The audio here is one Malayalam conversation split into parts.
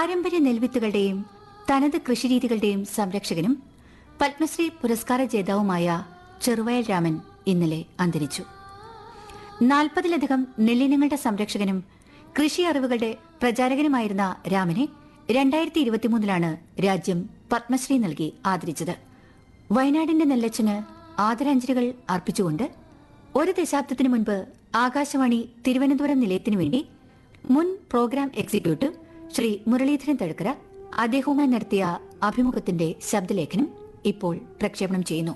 പാരമ്പര്യ നെൽവിത്തുകളുടെയും തനത് കൃഷിരീതികളുടെയും സംരക്ഷകനും പത്മശ്രീ പുരസ്കാര ജേതാവുമായ ചെറുവയൽ രാമൻ ഇന്നലെ അന്തരിച്ചു നാൽപ്പതിലധികം നെല്ലിനങ്ങളുടെ സംരക്ഷകനും കൃഷി അറിവുകളുടെ പ്രചാരകനുമായിരുന്ന രാമനെ രണ്ടായിരത്തി ഇരുപത്തിമൂന്നിലാണ് രാജ്യം പത്മശ്രീ നൽകി ആദരിച്ചത് വയനാടിന്റെ നെല്ലച്ചന് ആദരാഞ്ജലികൾ അർപ്പിച്ചുകൊണ്ട് ഒരു ദശാബ്ദത്തിനു മുൻപ് ആകാശവാണി തിരുവനന്തപുരം നിലയത്തിനു വേണ്ടി മുൻ പ്രോഗ്രാം എക്സിക്യൂട്ടീവ് ശ്രീ മുരളീധരൻ തഴുക്കര അദ്ദേഹവുമായി നടത്തിയ അഭിമുഖത്തിന്റെ ശബ്ദലേഖനം ഇപ്പോൾ പ്രക്ഷേപണം ചെയ്യുന്നു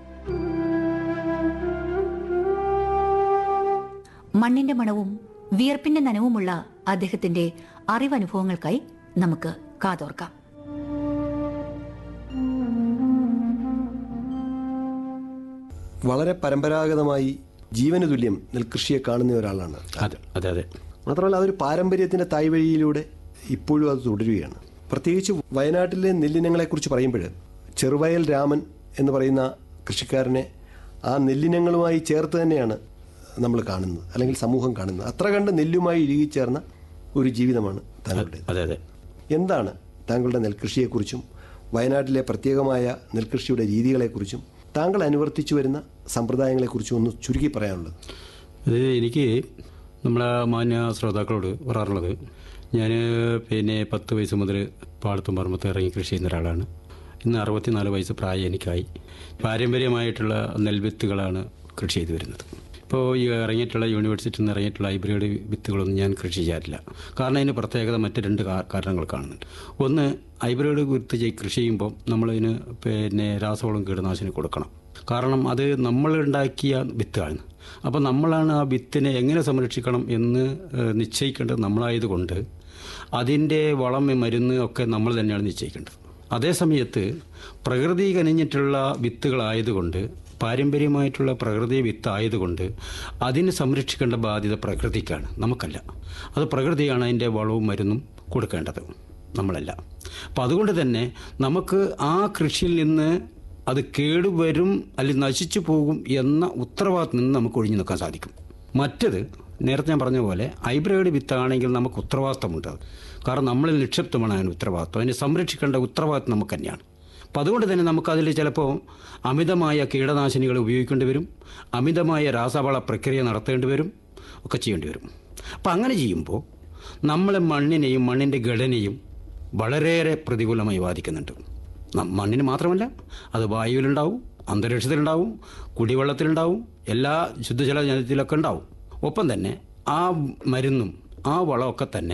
മണ്ണിന്റെ മണവും വിയർപ്പിന്റെ നനവുമുള്ള അദ്ദേഹത്തിന്റെ അറിവനുഭവങ്ങൾക്കായി നമുക്ക് കാതോർക്കാം വളരെ പരമ്പരാഗതമായി ജീവന് തുല്യം നെൽകൃഷിയെ കാണുന്ന ഒരാളാണ് അതെ അതെ അതെ മാത്രമല്ല അതൊരു പാരമ്പര്യത്തിന്റെ തായ്വഴിയിലൂടെ ഇപ്പോഴും അത് തുടരുകയാണ് പ്രത്യേകിച്ച് വയനാട്ടിലെ നെല്ലിനങ്ങളെക്കുറിച്ച് പറയുമ്പോൾ ചെറുവയൽ രാമൻ എന്ന് പറയുന്ന കൃഷിക്കാരനെ ആ നെല്ലിനങ്ങളുമായി ചേർത്ത് തന്നെയാണ് നമ്മൾ കാണുന്നത് അല്ലെങ്കിൽ സമൂഹം കാണുന്നത് അത്ര കണ്ട് നെല്ലുമായി ഇഴുകിച്ചേർന്ന ഒരു ജീവിതമാണ് താങ്കളുടേത് അതെ അതെ എന്താണ് താങ്കളുടെ നെൽകൃഷിയെക്കുറിച്ചും വയനാട്ടിലെ പ്രത്യേകമായ നെൽകൃഷിയുടെ രീതികളെക്കുറിച്ചും താങ്കൾ അനുവർത്തിച്ചു വരുന്ന സമ്പ്രദായങ്ങളെക്കുറിച്ചും ഒന്ന് ചുരുക്കി പറയാനുള്ളത് അത് എനിക്ക് നമ്മളെ മാന്യ ശ്രോതാക്കളോട് പറയാറുള്ളത് ഞാൻ പിന്നെ പത്ത് വയസ്സ് മുതൽ പാടത്തും പറമ്പത്ത് ഇറങ്ങി കൃഷി ചെയ്യുന്ന ഒരാളാണ് ഇന്ന് അറുപത്തിനാല് വയസ്സ് പ്രായം എനിക്കായി പാരമ്പര്യമായിട്ടുള്ള നെൽവിത്തുകളാണ് കൃഷി ചെയ്തു വരുന്നത് ഇപ്പോൾ ഈ ഇറങ്ങിയിട്ടുള്ള യൂണിവേഴ്സിറ്റിയിൽ നിന്ന് ഇറങ്ങിയിട്ടുള്ള ഹൈബ്രിഡ് വിത്തുകളൊന്നും ഞാൻ കൃഷി ചെയ്യാറില്ല കാരണം അതിന് പ്രത്യേകത മറ്റ് രണ്ട് കാ- കാരണങ്ങൾ കാണുന്നുണ്ട് ഒന്ന് ഹൈബ്രിഡ് വിത്ത് ചെയ്- കൃഷി ചെയ്യുമ്പോൾ നമ്മളതിന് പിന്നെ രാസവളം കീടനാശിനി കൊടുക്കണം കാരണം അത് നമ്മൾ ഉണ്ടാക്കിയ വിത്താണ് അപ്പോൾ നമ്മളാണ് ആ വിത്തിനെ എങ്ങനെ സംരക്ഷിക്കണം എന്ന് ഏഹ്, നിശ്ചയിക്കേണ്ടത് നമ്മളായതുകൊണ്ട് അതിൻ്റെ വളം മരുന്ന് ഒക്കെ നമ്മൾ തന്നെയാണ് നിശ്ചയിക്കേണ്ടത് അതേ സമയത്ത് പ്രകൃതി കനിഞ്ഞിട്ടുള്ള വിത്തുകളായതുകൊണ്ട് പാരമ്പര്യമായിട്ടുള്ള പ്രകൃതി വിത്തായതുകൊണ്ട് അതിന് സംരക്ഷിക്കേണ്ട ബാധ്യത പ്രകൃതിക്കാണ് നമുക്കല്ല അത് പ്രകൃതിയാണ് അതിൻ്റെ വളവും മരുന്നും കൊടുക്കേണ്ടത് നമ്മളല്ല അപ്പം അതുകൊണ്ട് തന്നെ നമുക്ക് ആ കൃഷിയിൽ നിന്ന് അത് കേടുവരും അല്ലെങ്കിൽ നശിച്ചു പോകും എന്ന ഉത്തരവാദിത്തം നിന്ന് നമുക്ക് ഒഴിഞ്ഞു നിൽക്കാൻ സാധിക്കും മറ്റത് നേരത്തെ ഞാൻ പറഞ്ഞ പോലെ ഹൈബ്രിഡ് വിത്താണെങ്കിൽ നമുക്ക് ഉത്തരവാദിത്തമുണ്ട് അത്. കാരണം നമ്മളിൽ നിക്ഷിപ്തമാണ് അതിന് ഉത്തരവാദിത്വം അതിനെ സംരക്ഷിക്കേണ്ട ഉത്തരവാദിത്വം നമുക്ക് തന്നെയാണ് അപ്പം അതുകൊണ്ട് തന്നെ നമുക്കതിൽ ചിലപ്പോൾ അമിതമായ കീടനാശിനികൾ ഉപയോഗിക്കേണ്ടി വരും അമിതമായ രാസവള പ്രക്രിയ നടത്തേണ്ടി വരും ഒക്കെ ചെയ്യേണ്ടി വരും അപ്പം അങ്ങനെ ചെയ്യുമ്പോൾ നമ്മളെ മണ്ണിനെയും മണ്ണിൻ്റെ ഘടനയും വളരെയേറെ പ്രതികൂലമായി ബാധിക്കുന്നുണ്ട് ന- മണ്ണിന് മാത്രമല്ല അത് വായുവിലുണ്ടാവും അന്തരീക്ഷത്തിലുണ്ടാവും കുടിവെള്ളത്തിലുണ്ടാവും എല്ലാ ശുദ്ധജല ജലത്തിലൊക്കെ ഉണ്ടാവും ഒപ്പം തന്നെ ആ മരുന്നും ആ വളമൊക്കെ തന്നെ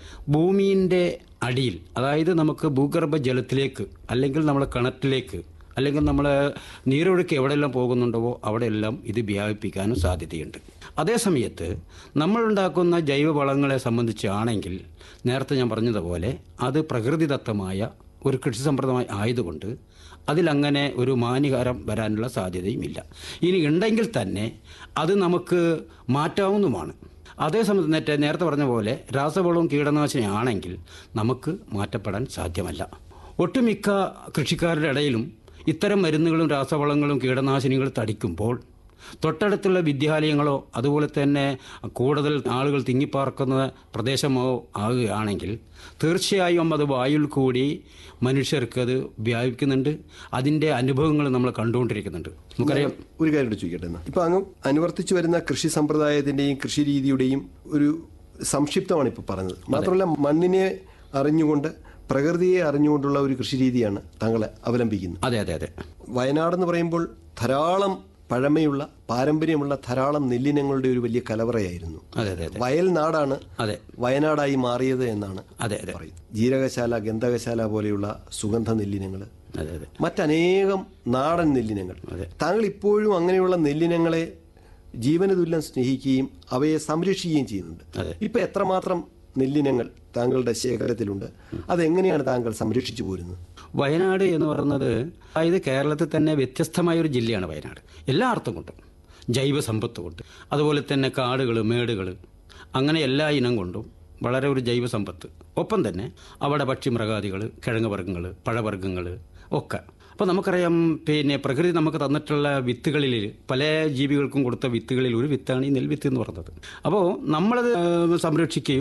ഭൂമിൻ്റെ അടിയിൽ അതായത് നമുക്ക് ഭൂഗർഭ ജലത്തിലേക്ക് അല്ലെങ്കിൽ നമ്മളെ കിണറ്റിലേക്ക് അല്ലെങ്കിൽ നമ്മൾ നീരൊഴുക്ക് എവിടെയെല്ലാം പോകുന്നുണ്ടോ അവിടെയെല്ലാം ഇത് വ്യാപിപ്പിക്കാനും സാധ്യതയുണ്ട് അതേസമയത്ത് നമ്മളുണ്ടാക്കുന്ന ജൈവവളങ്ങളെ സംബന്ധിച്ചാണെങ്കിൽ നേരത്തെ ഞാൻ പറഞ്ഞതുപോലെ അത് പ്രകൃതിദത്തമായ ഒരു കൃഷി സമ്പ്രദായം ആയതുകൊണ്ട് അതിലങ്ങനെ ഒരു മാനികാരം വരാനുള്ള സാധ്യതയും ഇല്ല ഇനി ഉണ്ടെങ്കിൽ തന്നെ അത് നമുക്ക് മാറ്റാവുന്നതുമാണ് അതേസമയത്ത് നേരത്തെ നേരത്തെ പറഞ്ഞ പോലെ രാസവളവും കീടനാശിനി ആണെങ്കിൽ നമുക്ക് മാറ്റപ്പെടാൻ സാധ്യമല്ല ഒട്ടുമിക്ക കൃഷിക്കാരുടെ ഇടയിലും ഇത്തരം മരുന്നുകളും രാസവളങ്ങളും കീടനാശിനികളും തടിക്കുമ്പോൾ തൊട്ടടുത്തുള്ള വിദ്യാലയങ്ങളോ അതുപോലെ തന്നെ കൂടുതൽ ആളുകൾ തിങ്ങിപ്പാർക്കുന്ന പ്രദേശമോ ആകുകയാണെങ്കിൽ തീർച്ചയായും അത് വായുവിൽ കൂടി മനുഷ്യർക്ക് അത് വ്യാപിക്കുന്നുണ്ട് അതിൻ്റെ അനുഭവങ്ങൾ നമ്മൾ കണ്ടുകൊണ്ടിരിക്കുന്നുണ്ട് നമുക്കറിയാം ഒരു കാര്യം കൂടി ചോദിക്കട്ടെ എന്നാ ഇപ്പൊ അങ്ങ് അനുവർത്തിച്ചു വരുന്ന കൃഷി സമ്പ്രദായത്തിന്റെയും കൃഷി രീതിയുടെയും ഒരു സംക്ഷിപ്തമാണ് ഇപ്പൊ പറഞ്ഞത് മാത്രമല്ല മണ്ണിനെ അറിഞ്ഞുകൊണ്ട് പ്രകൃതിയെ അറിഞ്ഞുകൊണ്ടുള്ള ഒരു കൃഷി രീതിയാണ് താങ്കൾ അവലംബിക്കുന്നത് അതെ അതെ അതെ വയനാടെന്ന് പറയുമ്പോൾ ധാരാളം പഴമയുള്ള പാരമ്പര്യമുള്ള ധാരാളം നെല്ലിനങ്ങളുടെ ഒരു വലിയ കലവറയായിരുന്നു അതെ അതെ അതെ വയൽ നാടാണ് അതെ വയനാടായി മാറിയത് എന്നാണ് അതെ അതെ പറയുന്നത് ജീരകശാല ഗന്ധകശാല പോലെയുള്ള സുഗന്ധ നെല്ലിനങ്ങൾ അതെ അതെ മറ്റനേകം നാടൻ നെല്ലിനങ്ങൾ താങ്കൾ ഇപ്പോഴും അങ്ങനെയുള്ള നെല്ലിനങ്ങളെ ജീവന തുല്യം സ്നേഹിക്കുകയും അവയെ സംരക്ഷിക്കുകയും ചെയ്യുന്നുണ്ട് അതെ. ഇപ്പൊ എത്രമാത്രം നെല്ലിനങ്ങൾ താങ്കളുടെ ശേഖരത്തിലുണ്ട് അതെങ്ങനെയാണ് താങ്കൾ സംരക്ഷിച്ചു പോരുന്നത് വയനാട് എന്ന് പറയുന്നത് അതായത് കേരളത്തിൽ തന്നെ വ്യത്യസ്തമായ ഒരു ജില്ലയാണ് വയനാട് എല്ലാ അർത്ഥം കൊണ്ടും ജൈവ സമ്പത്ത് കൊണ്ട് അതുപോലെ തന്നെ കാടുകൾ മേടുകൾ അങ്ങനെ എല്ലാ ഇനം കൊണ്ടും വളരെ ഒരു ജൈവ സമ്പത്ത് ഒപ്പം തന്നെ അവിടെ പക്ഷിമൃഗാദികൾ കിഴങ്ങ് വർഗ്ഗങ്ങൾ പഴവർഗ്ഗങ്ങൾ ഒക്കെ അപ്പോൾ നമുക്കറിയാം പിന്നെ പ്രകൃതി നമുക്ക് തന്നിട്ടുള്ള വിത്തുകളിൽ പല ജീവികൾക്കും കൊടുത്ത വിത്തുകളിൽ ഒരു വിത്താണ് ഈ നെൽവിത്ത് എന്ന് പറയുന്നത് അപ്പോൾ നമ്മളത് ഏഹ്, സംരക്ഷിക്കുകയും